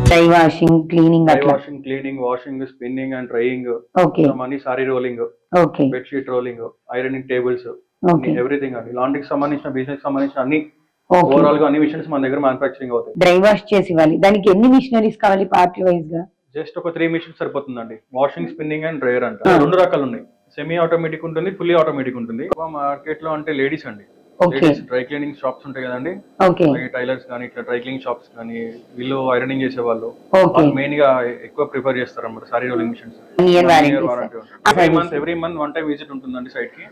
Dry washing cleaning dry అట్లా washing cleaning washing spinning and drying okay money sari rolling okay bedsheet rolling ironing tables okay everything అండి లాండ్రీకి సంబంధించిన business సంబంధించిన అన్ని okay overall గా అన్ని మిషన్స్ మన దగ్గర మ్యానుఫాక్చరింగ్ అవుతాయి డ్రై వాష్ చేసి ఇవ్వాలి దానికి ఎన్ని మిషనరీస్ కావాలి పార్ట్ వైజ్ గా జస్ట్ ఒక త్రీ మిషన్స్ సరిపోతుందండి వాషింగ్ స్పిన్నింగ్ అండ్ డ్రైయర్ అంట Ah. రెండు రకాలు ఉన్నాయి సెమీ ఆటోమేటిక్ ఉంటుంది ఫుల్లీ ఆటోమేటిక్ ఉంటుంది మార్కెట్ లో అంటే లేడీస్ అండి ఓకే డ్రై క్లీనింగ్ షాప్స్ ఉంటాయి కదండి ఓకే టైలర్స్ కానీ ఇట్లా డ్రై క్లీనింగ్ షాప్స్ కానీ వీళ్ళు ఐరనింగ్ చేసే వాళ్ళు ఓకే మెయిన్ గా ఎక్కువ ప్రిఫర్ చేస్తారు అన్నమాట sari rolling machines One year warranty, sir. Every month every month one time visit ఉంటుందండి సైట్ కి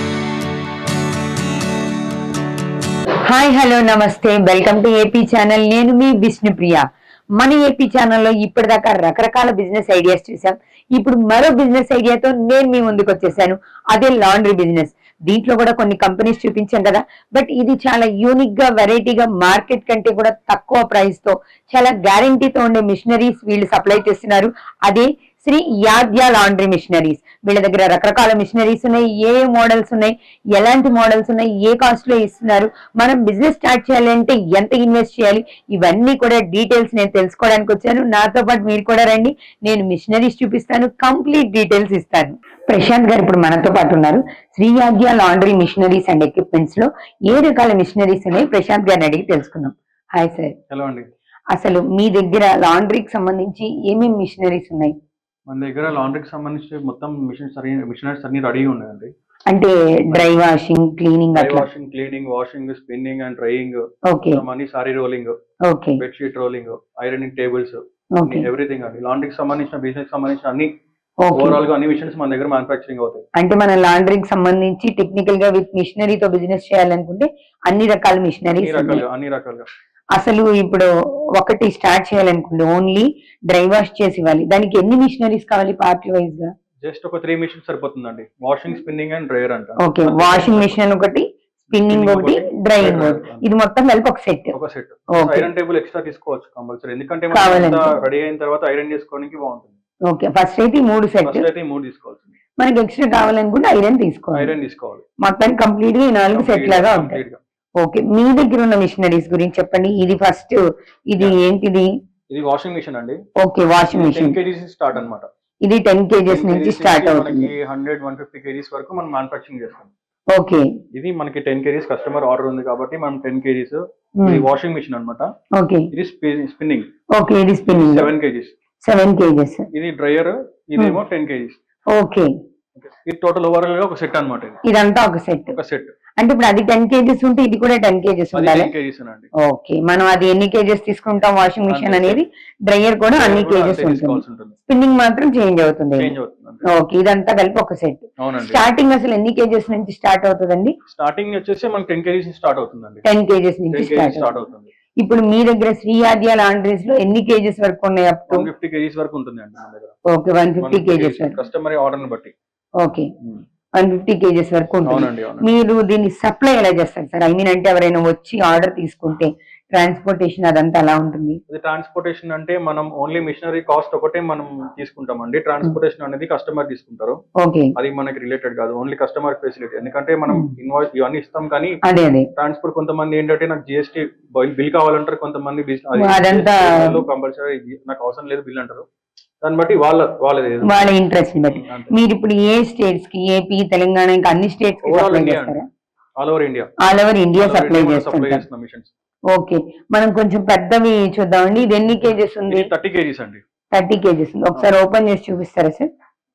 హాయ్ హలో నమస్తే వెల్కమ్ టు ఏపీ ఛానల్ నేను మీ విష్ణుప్రియ మన ఏపీ ఛానల్లో ఇప్పటిదాకా రకరకాల బిజినెస్ ఐడియాస్ చూసాం ఇప్పుడు మరో బిజినెస్ ఐడియాతో నేను మీ ముందుకు వచ్చేసాను అదే లాండ్రీ బిజినెస్ దీంట్లో కూడా కొన్ని కంపెనీస్ చూపించాం కదా బట్ ఇది చాలా యూనిక్ గా వెరైటీగా మార్కెట్ కంటే కూడా తక్కువ ప్రైస్ తో చాలా గ్యారంటీతో ఉండే మిషనరీస్ వీళ్ళు సప్లై చేస్తున్నారు అదే శ్రీ యాద్య లాండ్రీ మిషనరీస్ వీళ్ళ దగ్గర రకరకాల మిషనరీస్ ఉన్నాయి ఏ ఏ మోడల్స్ ఉన్నాయి ఎలాంటి మోడల్స్ ఉన్నాయి ఏ కాస్ట్ లో ఇస్తున్నారు మనం బిజినెస్ స్టార్ట్ చేయాలంటే ఎంత ఇన్వెస్ట్ చేయాలి ఇవన్నీ కూడా డీటెయిల్స్ నేను తెలుసుకోవడానికి వచ్చాను నాతో పాటు మీరు కూడా రండి నేను మిషనరీస్ చూపిస్తాను కంప్లీట్ డీటెయిల్స్ ఇస్తాను ప్రశాంత్ గారు ఇప్పుడు మనతో పాటు ఉన్నారు Sri Aadya laundry machineries and equipments లో ఏ రకాల మిషనరీస్ ఉన్నాయి ప్రశాంత్ గారిని అడిగి తెలుసుకుందాం హాయ్ సార్ హలో అండి అసలు మీ దగ్గర లాండ్రీకి సంబంధించి ఏమేమి మిషనరీస్ ఉన్నాయి మన దగ్గర లాండ్రీకి సంబంధించి మొత్తం మిషన్స్ మిషనరీస్ అన్ని రెడీ ఉన్నాయండి అంటే డ్రై వాషింగ్ క్లీనింగ్ డ్రై అట్లా washing cleaning washing spinning and drying okay money sari rolling okay bedsheet rolling ironing tables okay everything అండి లాండ్రీకి సంబంధించిన బిజినెస్ సంబంధించిన అన్ని ఓకే ఓవరాల్ గా అన్ని మిషన్స్ మన దగ్గర మ్యానుఫాక్చరింగ్ అవుతాయి అంటే మన లాండ్రీకి సంబంధించి టెక్నికల్ గా విత్ మిషనరీతో బిజినెస్ చేయాలనుకుంటే అన్ని రకాల అన్ని మిషనరీస్ రకాలుగా అన్ని రకాలుగా అసలు ఇప్పుడు ఒకటి స్టార్ట్ చేయాలనుకుంటే ఓన్లీ డ్రై వాష్ చేసి ఇవ్వాలి దానికి ఎన్ని మిషనరీస్ కావాలి పార్ట్ వైజ్ గా జస్ట్ ఒక త్రీ మిషన్స్ సరిపోతుందండి వాషింగ్ స్పిన్నింగ్ అండ్ డ్రైయర్ అంట ఓకే వాషింగ్ మిషన్ ఒకటి స్పిన్నింగ్ Spinning ఒకటి ఒకటి, డ్రైయింగ్ drying ఒకటి ఒకటి. ఇది మొత్తం కలిపి ఒక సెట్ ఒక set okay iron table extra తీసుకోవచ్చు కంపల్సరీ ఎందుకంటే కావాలంటే. రెడీ అయిన తర్వాత ఐరన్ చేసుకోవడానికి బాగుంటుంది ఓకే ఫస్ట్ అయితే ఈ మూడు సెట్ ఫస్ట్ అయితే ఈ మూడు తీసుకోవాల్సింది మనకి ఎక్స్ట్రా కావాలనుకుంటే ఐరన్ తీసుకోవాలి ఐరన్ తీసుకోవాలి మొత్తం కంప్లీట్ గా ఈ నాలుగు సెట్ లాగా ఉంటాయి Complete గా. ఓకే మీ దగ్గర ఉన్న మిషనరీస్ గురించి చెప్పండి ఇది ఫస్ట్ ఇది ఏంటిది ఇది వాషింగ్ మిషన్ అండి okay washing ten machine KGs start అనమాట ఇది టెన్ కేజెస్ నుంచి స్టార్ట్ అవుతుంది మనకి హండ్రెడ్ వన్ ఫిఫ్టీ కేజీస్ వరకు మనం మ్యానుఫాక్చరింగ్ చేస్తాం ఓకే ఇది మనకి టెన్ కేజీస్ కస్టమర్ ఆర్డర్ ఉంది కాబట్టి మనం టెన్ కేజీస్ ఇది వాషింగ్ మిషన్ అన్నమాట ఓకే ఇది స్పిన్నింగ్ ఓకే ఇది spinning seven KGs seven KGs ఇది డ్రైయర్ ఇదేమో టెన్ కేజీస్ ఓకే ఇది టోటల్ ఓవరాల్ గా ఒక సెట్ అనమాట ఇది ఇదంతా ఒక సెట్ ఒక సెట్ అంటే ఇప్పుడు అది టెన్ కేజెస్ ఉంటే ఇది కూడా టెన్ కేజెస్ అది ఉండాలి టెన్ కేజీస్ అండి ఓకే మనం అది ఎన్ని కేజెస్ తీసుకుంటాం వాషింగ్ మిషన్ అంతే. అనేది డ్రైయర్ కూడా అన్ని కూడా కేజెస్ అంతే ఉంటుంది తీసుకోవాల్సి ఉంటుంది స్పిన్నింగ్ మాత్రం చేంజ్ అవుతుంది చేంజ్ అవుతుంది అంతే. ఓకే ఇదంతా కలిపి ఒక సెట్ అవునండి స్టార్టింగ్ అసలు ఎన్ని కేజెస్ నుంచి స్టార్ట్ అవుతుందండి స్టార్టింగ్ వచ్చేసి మనకి టెన్ కేజీస్ స్టార్ట్ అవుతుందండి టెన్ కేజెస్ నుంచి టెన్ స్టార్ట్ కేజీస్ స్టార్ట్ అవుతుంది ఇప్పుడు మీ దగ్గర శ్రీయాద్య లాండ్రీస్ లో ఎన్ని కేజెస్ వరకు ఉన్నాయి up to one fifty KGs వరకు ఉంటుంది అండి మన దగ్గర ఓకే వన్ ఫిఫ్టీ కేజెస్ వరకు కస్టమర్ ఆర్డర్ బట్టి ఓకే వన్ ఫిఫ్టీ కేజెస్ వరకు ఉంటుంది అవునండి అవునండి మీరు దీన్ని సప్లై ఎలా చేస్తారు సార్ ఐ మీన్ అంటే ఎవరైనా వచ్చి ఆర్డర్ తీసుకుంటే ట్రాన్స్పోర్టేషన్ అదంతా అలా ఉంటుంది ఇది ట్రాన్స్పోర్టేషన్ అంటే మనం ఓన్లీ మిషనరీ కాస్ట్ ఒకటే మనం తీసుకుంటామండి ట్రాన్స్పోర్టేషన్ అనేది కస్టమర్ తీసుకుంటారు ఓకే అది మనకి రిలేటెడ్ కాదు ఓన్లీ కస్టమర్ ఫెసిలిటీ ఎందుకంటే మనం Hmm. ఇన్వాయిస్ ఇవన్నీ ఇస్తాం కానీ అదే అదే ట్రాన్స్పోర్ట్ కొంతమంది ఏంటంటే నాకు జిఎస్టీ బిల్ కావాలంటారు కొంతమంది అదంతా- కంపల్సరీ నాకు అవసరం లేదు బిల్ అంటారు దాన్ని బట్టి వాళ్ళ వాళ్ళది వాళ్ళ ఇంట్రెస్ట్ బట్టి అంతే. మీరు ఇప్పుడు ఏ స్టేట్స్ కి ఏపీ తెలంగాణ ఇంకా అన్ని స్టేట్స్ కి Overall సప్లై India చేస్తారా all over India all over India supply supply చేస్తుంటారు చేస్తున్నాం మిషన్స్ ఓకే మనం కొంచెం పెద్దవి చూద్దామండి ఇది ఎన్ని కేజెస్ ఉంది ఇది థర్టీ కేజీస్ అండి థర్టీ కేజెస్ ఉంది ఒకసారి ఓపెన్ చేసి చూపిస్తారా సార్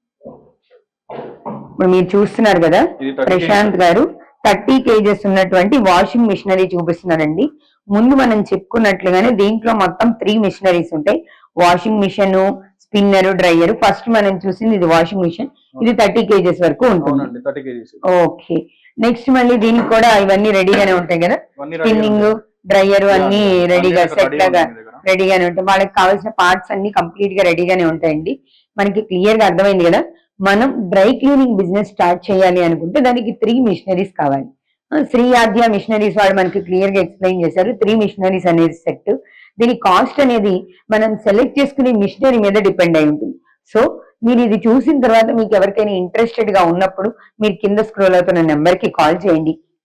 ఇప్పుడు మీరు చూస్తున్నారు కదా ఇది థర్టీ ప్రశాంత్ గారు థర్టీ కేజెస్ ఉన్నటువంటి వాషింగ్ మిషనరీ చూపిస్తున్నారండి ముందు మనం చెప్పుకున్నట్లుగానే దీంట్లో మొత్తం త్రీ మిషనరీస్ ఉంటాయి washing machine spinner dryer first మనం చూసింది ఇది వాషింగ్ మిషన్ ఇది థర్టీ కేజెస్ వరకు ఉంటుంది అవునండి థర్టీ కేజీస్ ఓకే నెక్స్ట్ మళ్ళీ దీనికి కూడా ఇవన్నీ రెడీగానే ఉంటాయి కదా స్పిన్నింగ్ డ్రైయర్ అన్ని రెడీగా సెట్ లాగా రెడీగానే ఉంటాయి వాళ్ళకి కావాల్సిన పార్ట్స్ అన్ని కంప్లీట్ గా రెడీగానే ఉంటాయండి మనకి క్లియర్ గా అర్థమైంది కదా మనం డ్రై క్లీనింగ్ బిజినెస్ స్టార్ట్ చేయాలి అనుకుంటే దానికి త్రీ మిషనరీస్ కావాలి ఆ, శ్రీ ఆద్య మిషనరీస్ వాళ్ళు మనకి క్లియర్ గా ఎక్స్ప్లెయిన్ చేశారు త్రీ మిషనరీస్ అనేది సెట్ దీని కాస్ట్ అనేది మనం సెలెక్ట్ చేసుకునే మిషనరీ మీద డిపెండ్ అయి ఉంటుంది సో మీరు ఇది చూసిన తర్వాత మీకు ఎవరికైనా ఇంట్రెస్టెడ్ గా ఉన్నప్పుడు మీరు కింద స్క్రోల్ అవుతున్న నెంబర్ కి కాల్ చేయండి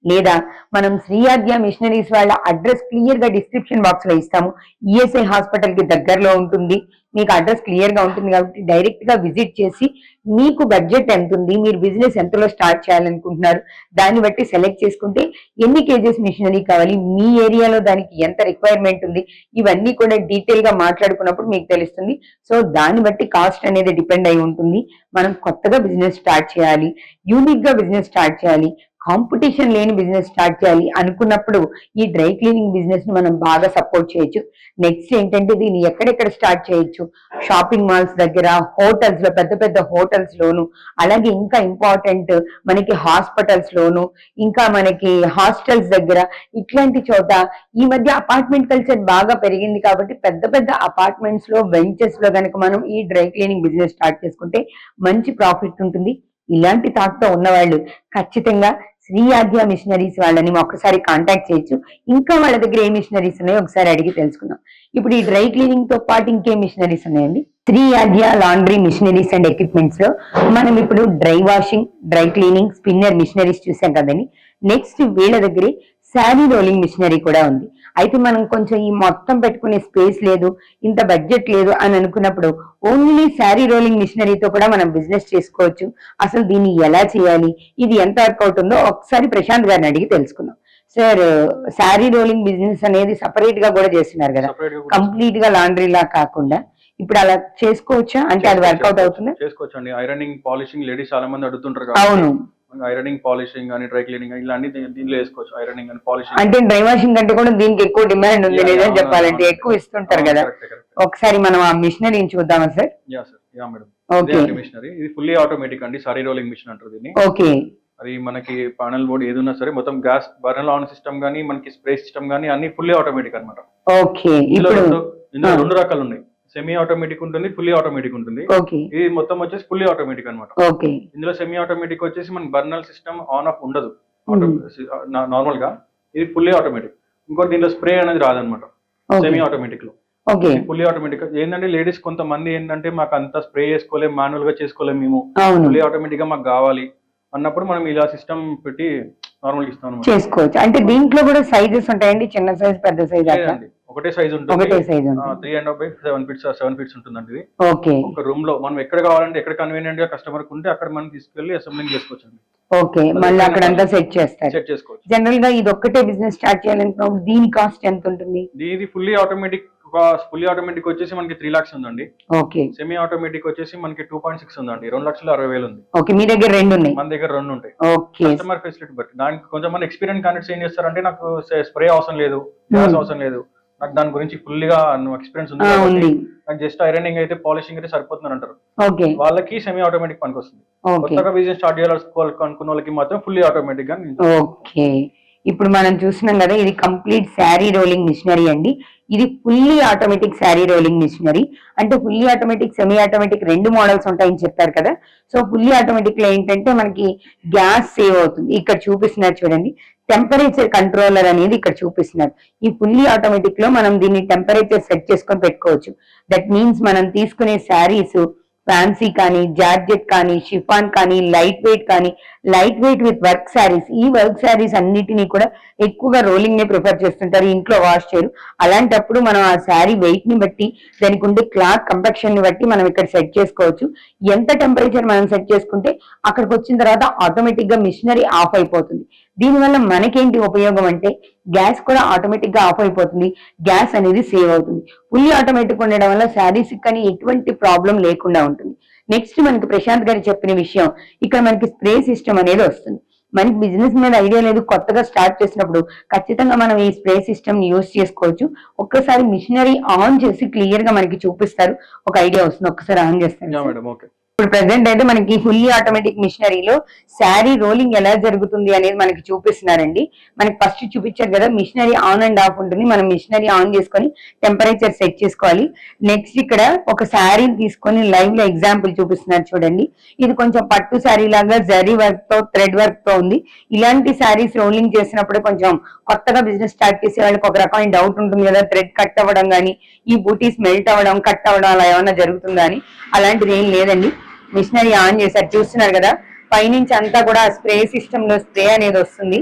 లేదా మనం శ్రీయాద్య మిషనరీస్ వాళ్ళ అడ్రస్ క్లియర్ గా డిస్క్రిప్షన్ బాక్స్ లో ఇస్తాము ఈఎస్ఐ హాస్పిటల్ కి దగ్గరలో ఉంటుంది మీకు అడ్రస్ క్లియర్ గా ఉంటుంది కాబట్టి డైరెక్ట్ గా విజిట్ చేసి మీకు బడ్జెట్ ఎంత ఉంది మీరు బిజినెస్ ఎంతలో స్టార్ట్ చేయాలనుకుంటున్నారు దాన్ని బట్టి సెలెక్ట్ చేసుకుంటే ఎన్ని కేజెస్ మిషనరీ కావాలి మీ ఏరియాలో దానికి ఎంత రిక్వైర్మెంట్ ఉంది ఇవన్నీ కూడా డీటెయిల్ గా మాట్లాడుకున్నప్పుడు మీకు తెలుస్తుంది సో దాన్ని బట్టి కాస్ట్ అనేది డిపెండ్ అయి ఉంటుంది మనం కొత్తగా బిజినెస్ స్టార్ట్ చేయాలి యూనిక్ గా బిజినెస్ స్టార్ట్ చేయాలి కాంపిటీషన్ లేని బిజినెస్ స్టార్ట్ చేయాలి అనుకున్నప్పుడు ఈ డ్రై క్లీనింగ్ బిజినెస్ ని మనం బాగా సపోర్ట్ చేయొచ్చు నెక్స్ట్ ఏంటంటే దీన్ని ఎక్కడెక్కడ స్టార్ట్ చేయొచ్చు షాపింగ్ మాల్స్ దగ్గర హోటల్స్ లో పెద్ద పెద్ద హోటల్స్ లోను అలాగే ఇంకా ఇంపార్టెంట్ మనకి హాస్పిటల్స్ లోను ఇంకా మనకి హాస్టల్స్ దగ్గర ఇట్లాంటి చోట ఈ మధ్య అపార్ట్మెంట్ కల్చర్ బాగా పెరిగింది కాబట్టి పెద్ద పెద్ద అపార్ట్మెంట్స్ లో వెంచర్స్ లో కనుక మనం ఈ డ్రై క్లీనింగ్ బిజినెస్ స్టార్ట్ చేసుకుంటే మంచి ప్రాఫిట్ ఉంటుంది ఇలాంటి థాట్ తో ఉన్నవాళ్ళు ఖచ్చితంగా శ్రీ ఆద్య మిషనరీస్ వాళ్ళని ఒకసారి కాంటాక్ట్ చేయొచ్చు ఇంకా వాళ్ళ దగ్గర ఏ మిషనరీస్ ఉన్నాయో ఒకసారి అడిగి తెలుసుకుందాం ఇప్పుడు ఈ డ్రై క్లీనింగ్ తో పాటు ఇంకేం మిషనరీస్ ఉన్నాయండి Sri Aadya laundry machineries and equipments లో మనం ఇప్పుడు dry washing dry cleaning spinner machineries చూసాం కదండి నెక్స్ట్ వీళ్ళ దగ్గరే శారీ రోలింగ్ మిషనరీ కూడా ఉంది అయితే మనం కొంచెం ఈ మొత్తం పెట్టుకునే స్పేస్ లేదు ఇంత బడ్జెట్ లేదు అని అనుకున్నప్పుడు ఓన్లీ శారీ రోలింగ్ మిషనరీతో కూడా మనం బిజినెస్ చేసుకోవచ్చు అసలు దీన్ని ఎలా చేయాలి ఇది ఎంత వర్కౌట్ ఉందో ఒకసారి ప్రశాంత్ గారిని అడిగి తెలుసుకుందాం సార్ శారీ రోలింగ్ బిజినెస్ అనేది సపరేట్ గా కూడా చేస్తున్నారు కదా Separate గా కూడా కంప్లీట్ గా లాండ్రీ లా కాకుండా ఇప్పుడు అలా చేసుకోవచ్చా అంటే అది వర్కౌట్ అవుతుందా చేసుకోవచ్చు అండి ఐరనింగ్ పాలిషింగ్ లేడీస్ చాలా మంది అడుగుతుంటారు అవును ఐరనింగ్ పాలిషింగ్ కానీ డ్రై క్లీనింగ్ ఇలా అన్ని దీ- దీనిలో వేసుకోవచ్చు ఐరనింగ్ అని పాలిషింగ్ అంటే డ్రై వాషింగ్ కంటే కూడా దీనికి ఎక్కువ డిమాండ్ ఉంది లేదని చెప్పాలంటే ఎక్కువ ఇస్తుంటారు కదా ఒకసారి మనం ఆ మిషనరీని చూద్దామా sir yeah sir yeah madam okay machinery ఇది ఫుల్లీ ఆటోమేటిక్ అండి సారీ రోలింగ్ మిషన్ అంటారు దీన్ని ఓకే అది మనకి పానల్ బోర్డ్ ఏది ఉన్నా సరే మొత్తం గ్యాస్ బర్నల్ ఆన్ సిస్టమ్ కానీ మనకి స్ప్రే సిస్టమ్ కానీ అన్ని ఫుల్లీ ఆటోమేటిక్ అనమాట ఓకే ఇందులో ఇప్పుడు రెండు ఇందులో ఆ. రెండు రకాలు ఉన్నాయి సెమీ ఆటోమేటిక్ ఉంటుంది ఫుల్లీ ఆటోమేటిక్ ఉంటుంది ఓకే ఇది మొత్తం వచ్చేసి ఫుల్లీ ఆటోమేటిక్ అనమాట ఓకే ఇందులో సెమీ ఆటోమేటిక్ వచ్చేసి మన బర్నల్ సిస్టమ్ ఆన్ ఆఫ్ ఉండదు Hmm. నార్మల్ గా ఇది ఫుల్లీ ఆటోమేటిక్ ఇంకోటి దీనిలో స్ప్రే అనేది రాదనమాట ఓకే సెమీ ఆటోమేటిక్ లో ఓకే ఫుల్లీ ఆటోమేటిక్ ఏంటంటే లేడీస్ కొంతమంది ఏంటంటే మాకు అంత స్ప్రే చేసుకోలేం మాన్యువల్ గా చేసుకోలేం మేము అవును ఫుల్లీ ఆటోమేటిక్ గా మాకు కావాలి అన్నప్పుడు మనం ఇలా సిస్టమ్ పెట్టి నార్మల్ ఇస్తాం అన్నమాట. చేసుకోవచ్చు అంటే దీంట్లో కూడా సైజెస్ ఉంటాయండి చిన్న సైజ్ పెద్ద సైజ్ అట్లా లేదండి. ఒకటే సైజ్ ఉంటుంది ఒకటే సైజ్ ఉంటుంది three and half by seven feets seven feets ఉంటుందండి ఇది ఓకే ఒక రూమ్ లో మనం ఎక్కడ కావాలంటే ఎక్కడ కన్వీనియంట్ గా కస్టమర్ ఉంటే అక్కడ మనం తీసుకెళ్లి అసెంబ్లింగ్ చేసుకోవచ్చు అండి ఓకే మళ్ళీ అక్కడంతా సెట్ చేస్తారు సెట్ చేసుకోవచ్చు జనరల్ గా ఇది ఒక్కటే బిజినెస్ స్టార్ట్ చేయాలనుకున్నప్పుడు దీని కాస్ట్ ఎంత ఉంటుంది ఇది ఫుల్లీ ఆటోమేటిక్ ఫుల్లీ ఆటోమేటిక్ వచ్చేసి మనకి త్రీ లాక్స్ ఉందండి ఓకే సెమీ ఆటోమేటిక్ వచ్చేసి మనకి టూ పాయింట్ సిక్స్ ఉందండి రెండు లక్షల అరవై వేలు ఉంది ఓకే మీ దగ్గర రెండు ఉన్నాయి మన దగ్గర రెండు ఉంటాయి ఓకే కస్టమర్ ఫెసిలిటీ బట్టి దానికి కొంచెం మంది ఎక్స్పీరియన్స్ క్యాండిడేట్స్ ఏం చేస్తారంటే నాకు స్ప్రే అవసరం లేదు గ్యాస్ Hmm. అవసరం లేదు నాకు దాని గురించి ఫుల్ గా ఎక్స్పీరియన్స్ ఉంది ఆ, కాబట్టి ఉంది నాకు జస్ట్ ఐరనింగ్ అయితే పాలిషింగ్ అయితే సరిపోతుంది అంటారు ఓకే వాళ్ళకి సెమీ ఆటోమేటిక్ పనికి వస్తుంది ఓకే కొత్తగా బిజినెస్ స్టార్ట్ చేయాలనుకున్న వాళ్ళకి మాత్రం ఫుల్లీ ఆటోమేటిక్ గా నేను- ఓకే ఇప్పుడు మనం చూస్తున్నాం కదా ఇది కంప్లీట్ శారీ రోలింగ్ మిషనరీ అండి ఇది fully automatic sari rolling machinery అంటే ఫుల్లీ ఆటోమేటిక్ సెమీ ఆటోమేటిక్ రెండు మోడల్స్ ఉంటాయని చెప్పారు కదా సో ఫుల్లీ ఆటోమేటిక్ లో ఏంటంటే మనకి గ్యాస్ సేవ్ అవుతుంది ఇక్కడ చూపిస్తున్నారు చూడండి టెంపరేచర్ కంట్రోలర్ అనేది ఇక్కడ చూపిస్తున్నారు ఈ ఫుల్లీ ఆటోమేటిక్ లో మనం దీన్ని టెంపరేచర్ సెట్ చేసుకొని పెట్టుకోవచ్చు దట్ మీన్స్ మనం తీసుకునే శారీస్ ఫ్యాన్సీ కానీ జార్జెట్ కానీ షిఫాన్ కానీ లైట్ వెయిట్ కానీ light weight with work saris ఈ వర్క్ శారీస్ అన్నిటినీ కూడా ఎక్కువగా రోలింగ్ నే ప్రిఫర్ చేస్తుంటారు ఇంట్లో వాష్ చేయరు అలాంటప్పుడు మనం ఆ శారీ వెయిట్ ని బట్టి దానికి ఉండే క్లాత్ కంపెక్షన్ ని బట్టి మనం ఇక్కడ సెట్ చేసుకోవచ్చు ఎంత టెంపరేచర్ మనం సెట్ చేసుకుంటే అక్కడికి వచ్చిన తర్వాత ఆటోమేటిక్ గా మిషనరీ ఆఫ్ అయిపోతుంది దీనివల్ల మనకేంటి ఉపయోగం అంటే గ్యాస్ కూడా ఆటోమేటిక్ గా ఆఫ్ అయిపోతుంది గ్యాస్ అనేది సేవ్ అవుతుంది ఫుల్లీ ఆటోమేటిక్ ఉండడం వల్ల శారీస్ కానీ ఎటువంటి ప్రాబ్లం లేకుండా ఉంటుంది నెక్స్ట్ మనకి ప్రశాంత్ గారు చెప్పిన విషయం ఇక్కడ మనకి స్ప్రే సిస్టమ్ అనేది వస్తుంది మనకి బిజినెస్ మీద ఐడియా లేదు కొత్తగా స్టార్ట్ చేసినప్పుడు ఖచ్చితంగా మనం ఈ స్ప్రే సిస్టమ్ యూస్ చేసుకోవచ్చు ఒక్కసారి మిషనరీ ఆన్ చేసి క్లియర్ గా మనకి చూపిస్తారు ఒక ఐడియా వస్తుంది ఒక్కసారి ఆన్ యా చేస్తారు మేడం ఓకే ఇప్పుడు ప్రెసెంట్ అయితే మనకి ఫుల్లీ ఆటోమేటిక్ మిషనరీలో శారీ రోలింగ్ ఎలా జరుగుతుంది అనేది మనకి చూపిస్తున్నారండి మనకి ఫస్ట్ చూపించారు కదా మిషనరీ ఆన్ అండ్ ఆఫ్ ఉంటుంది మనం మిషనరీ ఆన్ చేసుకొని టెంపరేచర్ సెట్ చేసుకోవాలి నెక్స్ట్ ఇక్కడ ఒక శారీని తీసుకొని లైవ్ లో ఎగ్జాంపుల్ చూపిస్తున్నారు చూడండి ఇది కొంచెం పట్టు శారీ లాగా జరీ వర్క్ తో థ్రెడ్ వర్క్ తో ఉంది ఇలాంటి శారీస్ రోలింగ్ చేసినప్పుడు కొంచెం కొత్తగా బిజినెస్ స్టార్ట్ చేసే వాళ్ళకి ఒక రకమైన డౌట్ ఉంటుంది కదా థ్రెడ్ కట్ అవ్వడం కానీ ఈ బూటీస్ మెల్ట్ అవ్వడం కట్ అవ్వడం అలా ఏమైనా జరుగుతుందా అని అలాంటిది ఏం లేదండి మిషనరీ ఆన్ చేశారు చూస్తున్నారు కదా పైనుంచి అంతా కూడా స్ప్రే సిస్టమ్ లో స్ప్రే అనేది వస్తుంది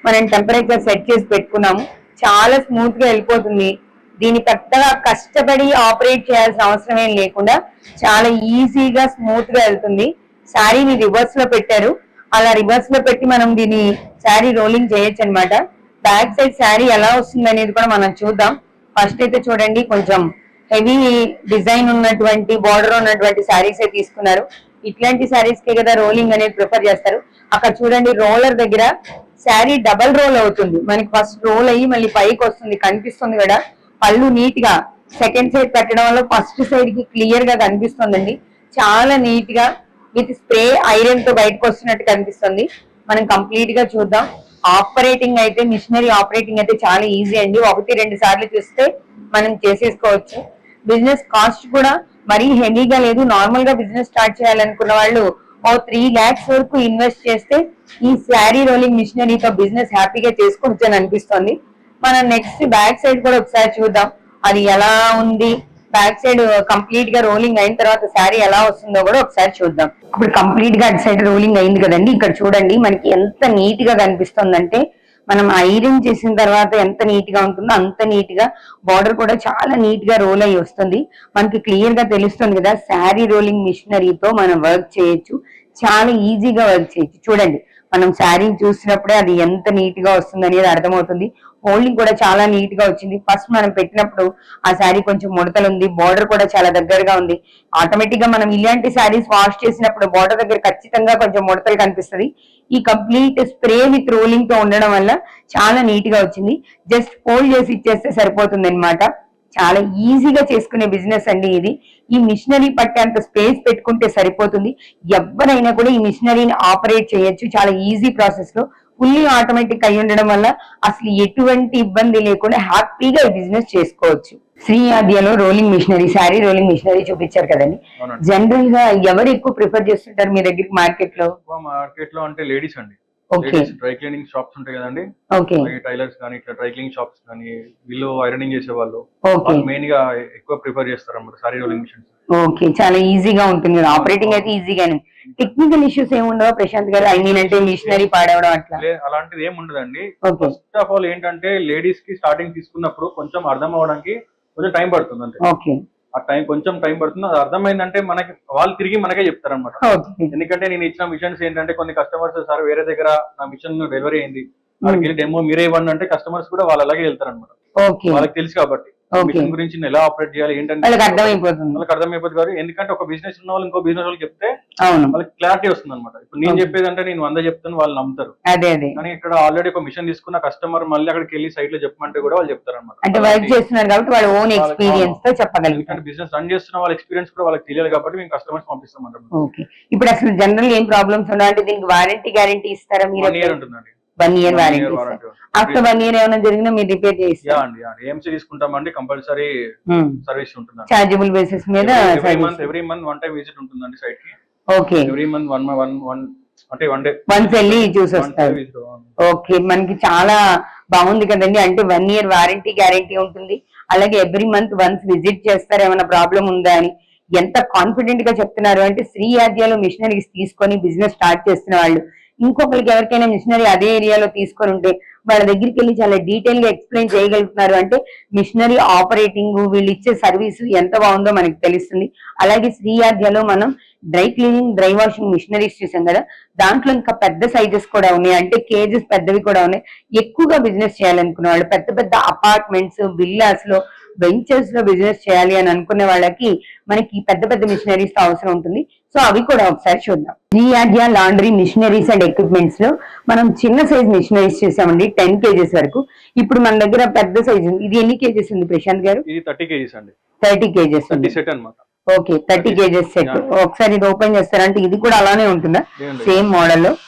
మనం టెంపరేచర్ సెట్ చేసి పెట్టుకున్నాము చాలా స్మూత్ గా వెళ్ళిపోతుంది దీన్ని పెద్దగా కష్టపడి ఆపరేట్ చేయాల్సిన అవసరం ఏం లేకుండా చాలా ఈజీగా స్మూత్ గా వెళ్తుంది శారీని రివర్స్ లో పెట్టారు అలా రివర్స్ లో పెట్టి మనం దీన్ని శారీ రోలింగ్ చేయొచ్చు అనమాట బ్యాక్ సైడ్ శారీ ఎలా వస్తుంది అనేది కూడా మనం చూద్దాం ఫస్ట్ అయితే చూడండి కొంచెం హెవీ డిజైన్ ఉన్నటువంటి బార్డర్ ఉన్నటువంటి శారీస్ తీసుకున్నారు ఇట్లాంటి శారీస్ కే కదా రోలింగ్ అనేది ప్రిఫర్ చేస్తారు అక్కడ చూడండి రోలర్ దగ్గర శారీ డబల్ రోల్ అవుతుంది మనకి ఫస్ట్ రోల్ అయ్యి మళ్ళీ పైకి వస్తుంది కనిపిస్తుంది కూడా పళ్ళు నీట్ గా సెకండ్ సైడ్ పెట్టడం వల్ల ఫస్ట్ సైడ్ కి క్లియర్ గా కనిపిస్తుందండి చాలా నీట్ గా విత్ స్ప్రే ఐరన్ తో బయటకు వస్తున్నట్టు కనిపిస్తుంది మనం కంప్లీట్ గా చూద్దాం ఆపరేటింగ్ అయితే మిషనరీ ఆపరేటింగ్ అయితే చాలా ఈజీ అండి ఒకటి రెండు సార్లు చూస్తే మనం చేసేసుకోవచ్చు బిజినెస్ కాస్ట్ కూడా మరీ హెవీగా లేదు నార్మల్ గా బిజినెస్ స్టార్ట్ చేయాలనుకున్న వాళ్ళు ఓ త్రీ లాక్స్ వరకు ఇన్వెస్ట్ చేస్తే ఈ శారీ రోలింగ్ మిషనరీతో బిజినెస్ హ్యాపీగా చేసుకోవచ్చు అని అనిపిస్తుంది మనం నెక్స్ట్ బ్యాక్ సైడ్ కూడా ఒకసారి చూద్దాం అది ఎలా ఉంది బ్యాక్ సైడ్ కంప్లీట్ గా రోలింగ్ అయిన తర్వాత శారీ ఎలా వస్తుందో కూడా ఒకసారి చూద్దాం ఇప్పుడు కంప్లీట్ గా అటు సైడ్ రోలింగ్ అయింది కదండి ఇక్కడ చూడండి మనకి ఎంత నీట్ గా కనిపిస్తుందంటే మనం ఐరన్ చేసిన తర్వాత ఎంత నీట్ గా ఉంటుందో అంత నీట్ గా బార్డర్ కూడా చాలా నీట్ గా రోల్ అయ్యి వస్తుంది మనకి క్లియర్ గా తెలుస్తుంది కదా శారీ రోలింగ్ మిషనరీతో మనం వర్క్ చేయొచ్చు చాలా ఈజీగా వర్క్ చేయొచ్చు చూడండి మనం శారీ చూసినప్పుడే అది ఎంత నీట్ గా వస్తుంది అనేది అర్థమవుతుంది హోల్డింగ్ కూడా చాలా నీట్ గా వచ్చింది ఫస్ట్ మనం పెట్టినప్పుడు ఆ శారీ కొంచెం ముడతలు ఉంది బార్డర్ కూడా చాలా దగ్గరగా ఉంది ఆటోమేటిక్ గా మనం ఇలాంటి శారీస్ వాష్ చేసినప్పుడు బార్డర్ దగ్గర ఖచ్చితంగా కొంచెం ముడతలు కనిపిస్తుంది ఈ కంప్లీట్ స్ప్రే విత్ రోలింగ్ తో ఉండడం వల్ల చాలా నీట్ గా వచ్చింది జస్ట్ ఫోల్డ్ చేసి ఇచ్చేస్తే సరిపోతుంది అనమాట చాలా ఈజీగా చేసుకునే బిజినెస్ అండి ఇది ఈ మిషనరీ పట్టేంత స్పేస్ పెట్టుకుంటే సరిపోతుంది ఎవరైనా కూడా ఈ మిషనరీని ఆపరేట్ చేయొచ్చు చాలా ఈజీ ప్రాసెస్ లో ఫుల్లీ ఆటోమేటిక్ అయి ఉండడం వల్ల అసలు ఎటువంటి ఇబ్బంది లేకుండా హ్యాపీగా ఈ బిజినెస్ చేసుకోవచ్చు శ్రీ ఆద్యలో rolling machinery sari rolling machinery చూపించారు కదండి అవునండి జనరల్ గా ఎవరు ఎక్కువ ప్రిఫర్ చేస్తుంటారు మీ దగ్గరికి మార్కెట్ లో ఎక్కువ మార్కెట్ లో అంటే లేడీస్ అండి ఓకే డ్రై క్లీనింగ్ షాప్స్ ఉంటాయి కదండి ఓకే టైలర్స్ కానీ ఇట్లా డ్రై క్లీనింగ్ షాప్స్ కానీ వీళ్ళు ఐరనింగ్ చేసే వాళ్ళు ఓకే వాళ్ళు మెయిన్ గా ఎక్కువ ప్రిఫర్ చేస్తారు అన్నమాట సారీ రోలింగ్ మిషన్స్ ఓకే చాలా ఈజీగా ఉంటుంది కదా ఆపరేటింగ్ అయితే ఈజీగానే టెక్నికల్ ఇష్యూస్ ఏమి ఉండవా ప్రశాంత్ గారు ఐ మీన్ అంటే మిషనరీ పాడవడం అట్లా అలాంటిది ఏం ఉండదండి ఓకే ఫస్ట్ ఆఫ్ ఆల్ ఏంటంటే లేడీస్ కి స్టార్టింగ్ తీసుకున్నప్పుడు కొంచెం అర్థం అవడానికి కొంచెం టైం పడుతుంది అంతే ఓకే ఆ టైం కొంచెం టైం పడుతుంది అది అర్థమైందంటే మనకి వాళ్ళు తిరిగి మనకే చెప్తారన్నమాట ఓకే ఎందుకంటే నేను ఇచ్చిన మిషన్స్ ఏంటంటే కొన్ని కస్టమర్స్ సార్ వేరే దగ్గర నా మిషన్ డెలివరీ అయింది వాళ్ళకి వెళ్ళి డెమో మీరే ఇవ్వండి అంటే కస్టమర్స్ కూడా వాళ్ళు అలాగే వెళ్తారు అనమాట ఓకే వాళ్ళకి తెలుసు కాబట్టి Okay. మిషన్ గురించి నేను ఎలా ఆపరేట్ చేయాలి ఏంటంటే వాళ్ళకి అర్థమైపోతుంది వాళ్ళకి అర్థమైపోతుంది కాదు ఎందుకంటే ఒక బిజినెస్ ఉన్న వాళ్ళు ఇంకో బిజినెస్ వాళ్ళకి చెప్తే అవును వాళ్ళకి క్లారిటీ వస్తుంది అనమాట ఇప్పుడు నేను Okay. చెప్పేది అంటే నేను వంద చెప్తాను వాళ్ళు నమ్ముతారు అదే అదే కానీ ఇక్కడ ఆల్రెడీ ఒక మిషన్ తీసుకున్న కస్టమర్ మళ్ళీ అక్కడికి వెళ్ళి సైట్ లో చెప్పమంటే కూడా వాళ్ళు చెప్తారు అంటే వర్క్ అనమాట చేస్తున్నారు కాబట్టి వాళ్ళ ఓన్ వాళ్ళకి- ఎక్స్పీరియన్స్ తో చెప్పగలుగుతారు ఎందుకంటే బిజినెస్ రన్ చేస్తున్న వాళ్ళ ఎక్స్పీరియన్స్ కూడా వాళ్ళకి తెలియాలి కాబట్టి మేము కస్టమర్స్ పంపిస్తాం అనమాట ఓకే ఇప్పుడు అసలు జనరల్ ఏం ప్రాబ్లమ్స్ ఉన్నా అంటే దీనికి వారంటీ గ్యారంటీ ఇస్తారా మీరు వన్ ఇయర్ ఉంటుందండి one year One warranty year ఇస్తారు warranty. ఆఫ్టర్ వన్ ఇయర్ ఏమైనా జరిగినా మీరు రిపేర్ యా చేస్తారు అండి ఏఎంసీ తీసుకుంటామండి కంపల్సరీ సర్వీస్ ఉంటుందండి చార్జబుల్ బేసిస్ మీద every month every month one time visit ఉంటుందండి సైట్ కి okay every month one one one అంటే వన్ డే వన్స్ వెళ్ళి చూసి వస్తారు ఓకే మనకి చాలా బాగుంది కదండి అంటే వన్ ఇయర్ వారంటీ గ్యారంటీ ఉంటుంది అలాగే ఎవ్రీ మంత్ వన్స్ విజిట్ చేస్తారు ఏమైనా ప్రాబ్లం ఉందా అని ఎంత కాన్ఫిడెంట్ గా చెప్తున్నారు అంటే శ్రీ ఆద్యాలో మిషనరీస్ తీసుకొని బిజినెస్ స్టార్ట్ చేస్తున్న వాళ్ళు ఇంకొకరికి ఎవరికైనా మిషనరీ అదే ఏరియాలో తీసుకొని ఉంటే వాళ్ళ దగ్గరికి వెళ్ళి చాలా డీటెయిల్ గా ఎక్స్ప్లెయిన్ చేయగలుగుతున్నారు అంటే మిషనరీ ఆపరేటింగ్ వీళ్ళు ఇచ్చే సర్వీస్ ఎంత బాగుందో మనకి తెలుస్తుంది అలాగే శ్రీ ఆద్యలో మనం dry cleaning dry washing machineries చూసాం కదా దాంట్లో ఇంకా పెద్ద సైజెస్ కూడా ఉన్నాయి అంటే కేజెస్ పెద్దవి కూడా ఉన్నాయి ఎక్కువగా బిజినెస్ చేయాలనుకునే వాళ్ళు పెద్ద పెద్ద అపార్ట్మెంట్స్ విల్లాస్ లో వెంచర్స్ లో బిజినెస్ చేయాలి అని అనుకునే వాళ్ళకి మనకి పెద్ద పెద్ద మిషనరీస్ తో అవసరం ఉంటుంది సో అవి కూడా ఒకసారి చూద్దాం జియాడియా లాండ్రీ మిషనరీస్ అండ్ ఎక్విప్మెంట్స్ లో మనం చిన్న సైజ్ మిషనరీస్ చేసామండి టెన్ కేజెస్ వరకు ఇప్పుడు మన దగ్గర పెద్ద సైజ్ ఉంది ఇది ఎన్ని కేజెస్ ఉంది ప్రశాంత్ గారు ఇది థర్టీ కేజీస్ అండి థర్టీ కేజెస్ థర్టీ ఉంది సెట్ అనమాట okay thirty KGs set Yeah. ఒకసారి ఇది ఓపెన్ చేస్తారంటే ఇది కూడా అలానే ఉంటుందా సేమ్ మోడల్ లో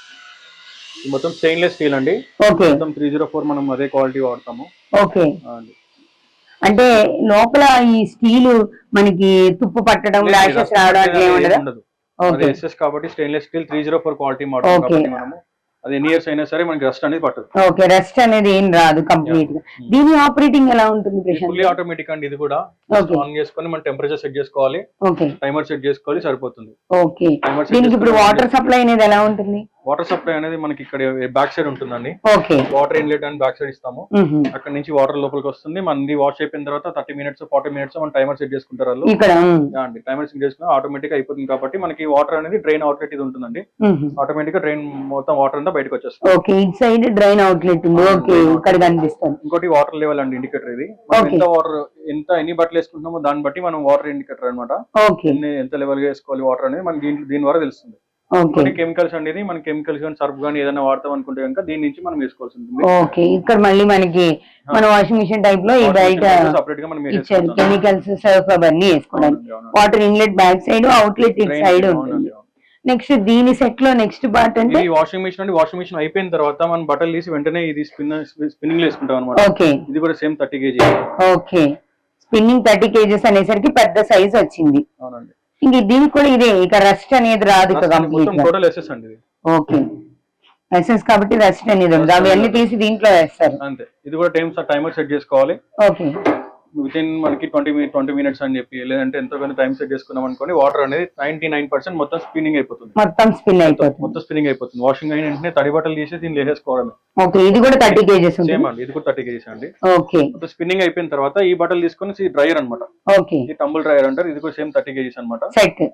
మొత్తం స్టెయిన్లెస్ స్టీల్ అండి ఓకే మొత్తం త్రీ జీరో ఫోర్ మనం అదే క్వాలిటీ వాడతాము ఓకే ఆ అండి. అంటే లోపల ఈ స్టీల్ మనకి తుప్పు పట్టడం లేదు, ల్యాషెస్ రసం రావడం పట్టేది అట్లా ఏమి అది ఉండదా ఉండదు అది ఓకే ఎస్ఎస్ కాబట్టి stainless steel three zero four quality model Okay. కాబట్టి మనము అది ఎన్ని ఇయర్స్ అయినా సరే మనకి రస్ట్ అనేది పట్టదు ఓకే రెస్ట్ అనేది ఏం రాదు కంప్లీట్ గా Yeah. దీని ఆపరేటింగ్ ఎలా ఉంటుంది ఫుల్లీ ప్రశాంత్ ఆటోమేటిక్ అండి ఇది కూడా Okay. ఆన్ చేసుకొని మనం టెంపరేచర్ సెట్ చేసుకోవాలి ఓకే టైమర్ సెట్ చేసుకోవాలి సరిపోతుంది ఓకే Timer set దీనికి ఇప్పుడు చేసుకొని వాటర్ సప్లై అనేది ఎలా ఉంటుంది వాటర్ సప్లై అనేది మనకి ఇక్కడ బ్యాక్ సైడ్ ఉంటుందండి ఓకే వాటర్ ఇన్లెట్ అని బ్యాక్ సైడ్ ఇస్తాము మ్హూ. అక్కడ నుంచి వాటర్ లోపలికి వస్తుంది మనది వాష్ అయిపోయిన తర్వాత థర్టీ మినిట్స్ ఫార్టీ మినిట్స్ మన టైమర్ సెట్ చేసుకుంటారు వాళ్ళు ఇక్కడ మ్, యా అండి టైమర్ సెట్ చేసుకుని ఆటోమేటిక్ అయిపోతుంది కాబట్టి మనకి వాటర్ అనేది డ్రైన్ అవుట్లెట్ ఇది ఉంటుందండి మ్హూ. ఆటోమేటిక్ గా డ్రైన్ మొత్తం వాటర్ అంతా బయటకు వచ్చేస్తుంది ఓకే ఇటు సైడ్ డ్రైన్ అవుట్లెట్ ఉంది ఓకే ఇక్కడ కనిపిస్తుంది ఇంకోటి వాటర్ లెవెల్ అండి ఇండికేటర్ ఇది మనం Okay. ఎంత వాటర్ ఎంత ఎన్ని బట్టలు వేసుకుంటున్నామో దాన్ని బట్టి మనం వాటర్ ఇండికేటర్ అన్నమాట ఓకే ఎన్ని ఎంత లెవెల్ గా వేసుకోవాలి వాటర్ అనేది మనకి దీని దీని ద్వారా తెలుస్తుంది ఓకే కొన్ని కెమికల్స్ అనేది మన కెమికల్స్ కానీ సర్ఫ్ కానీ ఏదైనా వాడతాం అనుకుంటే కనుక దీని నుంచి మనం వేసుకోవాల్సి ఉంటుంది ఓకే ఇక్కడ మళ్ళీ మనకి మన వాషింగ్ మిషన్ టైప్ లో ఈ బయట సపరేట్ గా మనం ఇచ్చారు వేసేసుకుంటాం. కెమికల్స్ సర్ఫ్ అవన్నీ వేసుకోవడానికి అవునండి, అవునండి. Water inlet back side outlet ఇటు Drain- సైడ్ అవునండి, ఉంటుంది అవును. నెక్స్ట్ దీని సెట్ లో నెక్స్ట్ పార్ట్ అంటే ఇది వాషింగ్ మిషన్ అండి వాషింగ్ మిషన్ అయిపోయిన తర్వాత మనం బట్టలు తీసి వెంటనే ఇది స్పిన్ స్పిన్నింగ్ లో వేసుకుంటాం అనమాట ఓకే ఇది కూడా same thirty KG okay spinning thirty KGs అనేసరికి పెద్ద సైజ్ వచ్చింది అవునండి ఇంక దీనికి కూడా ఇదే ఇక రస్ట్ అనేది రాదు ఇక కంప్లీట్ మొత్తం గా టోటల్ ఎస్ఎస్ అండి ఇది ఓకే ఎసెన్స్ కాబట్టి రస్ట్ అనేది ఉంది అవి అన్ని తీసి దీంట్లో వేస్తారు అంతే ఇది కూడా టైం టైమర్ సెట్ చేసుకోవాలి ఓకే విత్ ఇన్ మనకి ట్వంటీ ట్వంటీ మినిట్స్ అని చెప్పి లేదంటే ఎంతో కొంత టైం సెట్ చేసుకున్నాం అనుకోని వాటర్ అనేది నైన్టీ నైన్ పర్సెంట్ మొత్తం స్పిన్నింగ్ అయిపోతుంది మొత్తం స్పిన్ అయిపోతుంది మొత్తం స్పిన్నింగ్ అయిపోతుంది వాషింగ్ అయిన వెంటనే తడి బట్టలు తీసి దీన్ని వేసేసుకోవడమే ఓకే ఇది కూడా థర్టీ కేజెస్ సేమ్ ఉంటుంది అండి ఇది కూడా థర్టీ కేజీస్ అండి ఓకే మొత్తం స్పిన్నింగ్ అయిపోయిన తర్వాత ఈ బట్టలు తీసుకొని డ్రైయర్ అన్నమాట ఓకే ఇది టంబుల్ డ్రైయర్ అంటారు ఇది కూడా సేమ్ థర్టీ కేజీస్ అనమాట సెట్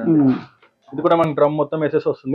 ఇది కూడా మనకి డ్రమ్ మొత్తం వేసేసి వస్తుంది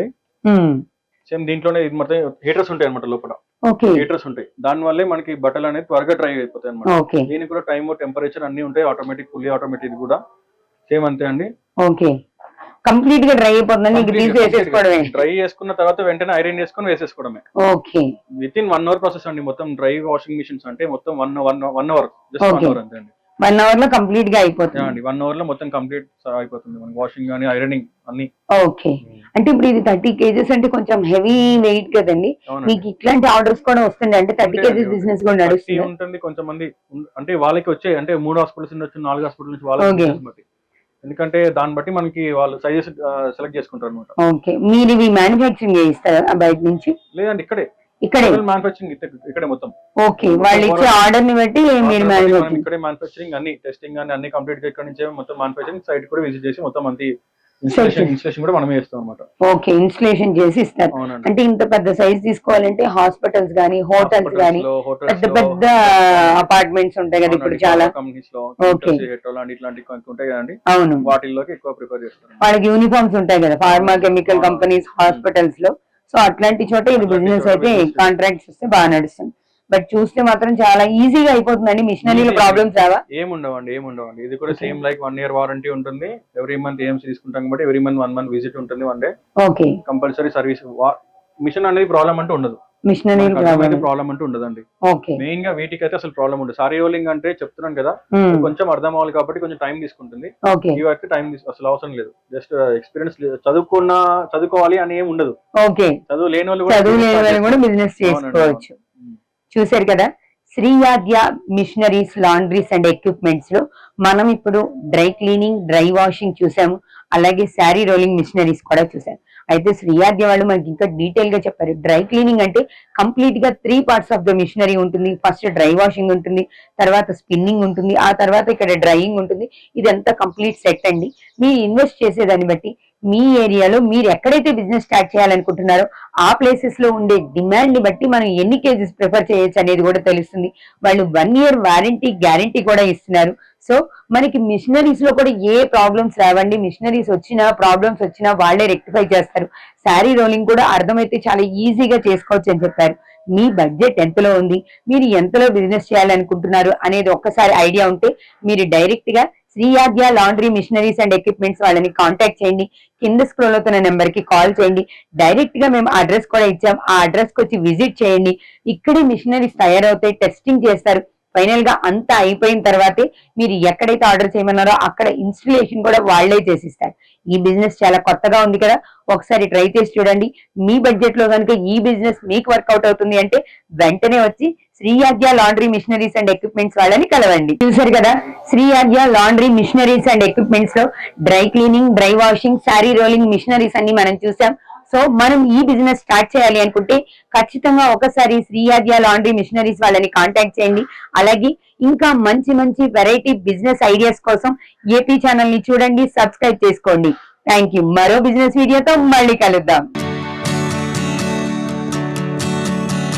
సేమ్ దీంట్లోనే ఇది మొత్తం హీటర్స్ ఉంటాయి అనమాట లోపల ఓకే హీటర్స్ ఉంటాయి దాని వల్లే మనకి బట్టలు అనేది త్వరగా డ్రై అయిపోతాయి అనమాట ఓకే దీనికి కూడా టైమ్ టెంపరేచర్ అన్ని ఉంటాయి ఆటోమేటిక్ ఫుల్లీ ఆటోమేటిక్ కూడా సేమ్ అంతే అండి ఓకే కంప్లీట్ గా డ్రై అయిపోతుందండి ఇంక తీసి వేసేసుకోవడమే డ్రై చేసుకున్న తర్వాత వెంటనే ఐరన్ చేసుకుని వేసేసుకోవడమే okay within one hour process అండి మొత్తం డ్రై వాషింగ్ మిషన్స్ అంటే మొత్తం one one one hour just one Okay. Hour అంతే అండి వన్ అవర్ లో కంప్లీట్ గా యా అయిపోతుంది అండి వన్ అవర్ లో మొత్తం కంప్లీట్ అయిపోతుంది మనకి వాషింగ్ కానీ ఐరనింగ్ అన్ని ఓకే అంటే ఇప్పుడు ఇది థర్టీ కేజెస్ అంటే కొంచెం హెవీ వెయిట్ కదండి అవునండి. మీకు ఇట్లాంటి ఆర్డర్స్ కూడా వస్తుంది అంటే థర్టీ ఉంటాయండి, కేజెస్ బిజినెస్ కూడా ప్రతి నడుస్తుంది ఉంటుంది కొంతమంది ఉన్- అంటే వాళ్ళకి వచ్చే అంటే మూడు హాస్పిటల్స్ ఉండొచ్చు నాలుగు హాస్పిటల్ నుంచి వాళ్ళకి Okay. business బట్టి ఎందుకంటే దాన్ని బట్టి మనకి వాళ్ళు సైజెస్ సెలెక్ట్ చేసుకుంటారు అనమాట ఓకే మీరు ఇవి మ్యానుఫ్యాక్చరింగ్ చేయిస్తారా ఆ బయట నుంచి లేదంటే ఇక్కడే ఇక్కడే మ్యానుఫాక్చరింగ్ ఇక్కడే మొత్తం ఓకే వాళ్ళు ఇచ్చే ఆర్డర్ ని బట్టి మీరు మనం మ్యానుఫ్యాక్చరింగ్ ఇక్కడే మ్యానుఫాక్చరింగ్ అన్ని టెస్టింగ్ కానీ అన్ని కంప్లీట్ గా ఇక్కడ నుంచే మొత్తం మ్యానుఫాక్చరింగ్ సైట్ కూడా విజిట్ చేసి మొత్తం అంత ఇన్స్టలేషన్ ఇన్స్టలేషన్ కూడా మనమే చేస్తాం అనమాట ఓకే ఇన్స్టలేషన్ చేసి ఇస్తారు అవునండి అంటే ఇంత పెద్ద సైజ్ తీసుకోవాలంటే హాస్పిటల్స్ గానీ హోటల్స్ గానీ లో హోటల్స్ పెద్ద పెద్ద అపార్ట్మెంట్స్ ఉంటాయి కదా ఇప్పుడు చాలా కంపెనీస్ లో Okay. లాంటి ఇట్లాంటి కొన్ని ఉంటాయి కదండి అవును వాటిల్లోకి ఎక్కువ ప్రిఫర్ చేస్తారు వాళ్ళకి యూనిఫామ్స్ ఉంటాయి కదా ఫార్మా కెమికల్ అవును. కంపెనీస్ హాస్పిటల్స్ లో సో అట్లాంటి చోట ఇది అట్లాంటి బిజినెస్ చోట అయితే business కాంట్రాక్ట్స్ వస్తే బాగా నడుస్తుంది బట్ చూస్తే మాత్రం చాలా ఈజీగా అయిపోతుందండి మిషనరీలో Easy. ప్రాబ్లమ్స్ రావా ఏముండవండి ఏముండవండి ఇది కూడా Okay. Same like one year warranty ఉంటుంది ఎవ్రీ మంత్ ఏం తీసుకుంటాం కాబట్టి every month one month visit ఉంటుంది one day okay compulsory service machine అనేది ప్రాబ్లం అంటూ ఉండదు మిషనరీ ప్రాబ్లమ్ ప్రాబ్లం అంటూ ఉండదండి ఓకే మెయిన్ గా వీటికి అయితే అసలు ప్రాబ్లం ఉండదు సారీ రోలింగ్ అంటే చెప్తున్నాను కదా కొంచెం అర్థం అవ్వాలి కాబట్టి కొంచెం టైం తీసుకుంటుంది ఓకే ఈ అయితే టైం అసలు అవసరం లేదు జస్ట్ ఎక్స్పీరియన్స్ చదువుకున్న చదువుకోవాలి అని ఏం ఉండదు ఓకే చదువు లేని వాళ్ళు కూడా చదువు లేని start వాళ్ళు కూడా చేస్తారు. బిజినెస్ అవునండి, చేసుకోవచ్చు అవును. చూశారు కదా Sri Aadya machineries laundries and equipments లో మనం ఇప్పుడు డ్రై క్లీనింగ్ డ్రై వాషింగ్ చూసాము అలాగే శారీ రోలింగ్ మిషనరీస్ కూడా చూసాము అయితే శ్రీయాద్య వాళ్ళు మనకి ఇంకా డీటెయిల్ గా చెప్పారు డ్రై క్లీనింగ్ అంటే కంప్లీట్ గా three parts of the machinery ఉంటుంది ఫస్ట్ డ్రై వాషింగ్ ఉంటుంది తర్వాత స్పిన్నింగ్ ఉంటుంది ఆ తర్వాత ఇక్కడ డ్రైయింగ్ ఉంటుంది ఇదంతా కంప్లీట్ సెట్ అండి మీరు ఇన్వెస్ట్ చేసేదాన్ని బట్టి మీ ఏరియాలో మీరు ఎక్కడైతే బిజినెస్ స్టార్ట్ చేయాలనుకుంటున్నారో ఆ ప్లేసెస్ లో ఉండే డిమాండ్ ని బట్టి మనం ఎన్ని కేజెస్ ప్రిఫర్ చేయొచ్చు అనేది కూడా తెలుస్తుంది వాళ్ళు వన్ ఇయర్ వారంటీ గ్యారంటీ కూడా ఇస్తున్నారు సో మనకి మిషనరీస్ లో కూడా ఏ ప్రాబ్లమ్స్ రావండి మిషనరీస్ వచ్చినా ప్రాబ్లమ్స్ వచ్చినా వాళ్ళే రెక్టిఫై చేస్తారు శారీ రోలింగ్ కూడా అర్థమైతే చాలా ఈజీగా చేసుకోవచ్చు అని చెప్పారు మీ బడ్జెట్ ఎంతలో ఉంది మీరు ఎంతలో బిజినెస్ చేయాలనుకుంటున్నారు అనేది ఒక్కసారి ఐడియా ఉంటే మీరు డైరెక్ట్ గా Sri Aadya laundry machineries and equipments వాళ్ళని కాంటాక్ట్ చేయండి కింద స్క్రోల్ అవుతున్న నెంబర్ కి కాల్ చేయండి డైరెక్ట్ గా మేము అడ్రస్ కూడా ఇచ్చాం ఆ అడ్రస్ కి వచ్చి విజిట్ చేయండి ఇక్కడే మిషనరీస్ తయారవుతాయి టెస్టింగ్ చేస్తారు ఫైనల్ గా అంతా అయిపోయిన తర్వాతే మీరు ఎక్కడైతే ఆర్డర్ చేయమన్నారో అక్కడ ఇన్స్టలేషన్ కూడా వాళ్ళే చేసిస్తారు ఈ బిజినెస్ చాలా కొత్తగా ఉంది కదా ఒకసారి ట్రై చేసి చూడండి మీ బడ్జెట్ లో కనుక ఈ బిజినెస్ మీకు వర్కౌట్ అవుతుంది అంటే వెంటనే వచ్చి Sri Aadya laundry machineries and equipments వాళ్ళని కలవండి చూసారు కదా Sri Aadya laundry machineries and equipments లో dry cleaning dry washing sari rolling machineries అన్ని మనం చూసాం సో మనం ఈ బిజినెస్ స్టార్ట్ చేయాలి అనుకుంటే ఖచ్చితంగా ఒకసారి శ్రీయాద్య లాండ్రీ మిషనరీస్ వాళ్ళని కాంటాక్ట్ చేయండి అలాగే ఇంకా మంచి మంచి వెరైటీ బిజినెస్ ఐడియాస్ కోసం ఏపీ ఛానల్ ని చూడండి సబ్స్క్రైబ్ చేసుకోండి థ్యాంక్ యూ మరో బిజినెస్ వీడియోతో మళ్ళీ కలుద్దాం